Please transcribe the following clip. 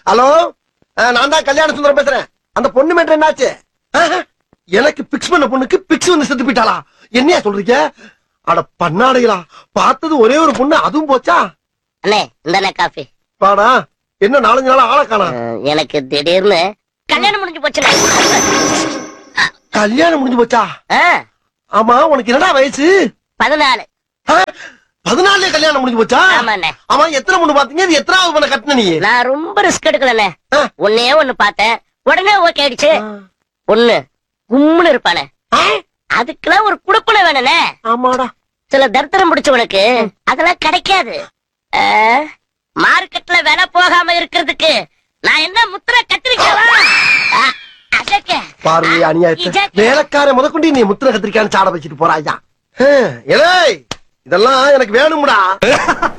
Hello நான் தான் கல்யாண சுந்தரம் பேசுறேன் அந்த பொண்ணு மேட்ரு என்னாச்சு ஆஹா, எனக்கு பிக்ஸ் பண்ண பொண்ணுக்கு பிக்ஸ் வந்து செத்து போயிட்டாளா என்னையா சொல்றீங்க அட பண்ணாடைகளா பார்த்தது ஒரே ஒரு பொண்ணு அதுவும் போச்சா அண்ணே இந்தாண்ணே காஃபி பாடா என்ன நாலஞ்சு நாளா ஆளை காணா அஹ், எனக்கு திடீர்னு கல்யாணம் முடிஞ்சு போச்சுண்ணே கல்யாணம் முடிஞ்சு போச்சா ஆ, ஆமா உனக்கு என்னடா வயசு பதினாலு ஆ, பதினாலுலயே கல்யாணம் முடிஞ்சு போச்சா ஆமாண்ணே ஆமா எத்தனை பொண்ணு பாத்தீங்க இது எத்தனாவது பொண்ணை கட்டின நீ நான் ரொம்ப ரிஸ்க் எடுக்கலண்ணே ஆ. ஒன்னே ஒண்ணு பார்த்தேன் உடனே ஓகே ஆயிடுச்சு ஒண்ணு கும்முன்னு இருப்பானே ஆ, அதுக்கெல்லாம் ஒரு குடுப்பனை வேணுண்ணே ஆமாடா சில தரித்திரம் பிடிச்சவனுக்கு அதெல்லாம் கிடைக்காது ஆ, மார்க்கெட்ல விலை போகாம இருக்கிறதுக்கு நான் என்ன முத்திர கத்திரிக்கவா அசக்க பார்வை அநியாயத்தை இஜக்க. வேலைக்கார முதற்கொண்டு நீ முத்திர கத்திரிக்கான்னு சாட வச்சுட்டு போறாயா ஏலே இதெல்லாம் எனக்கு வேணும்டா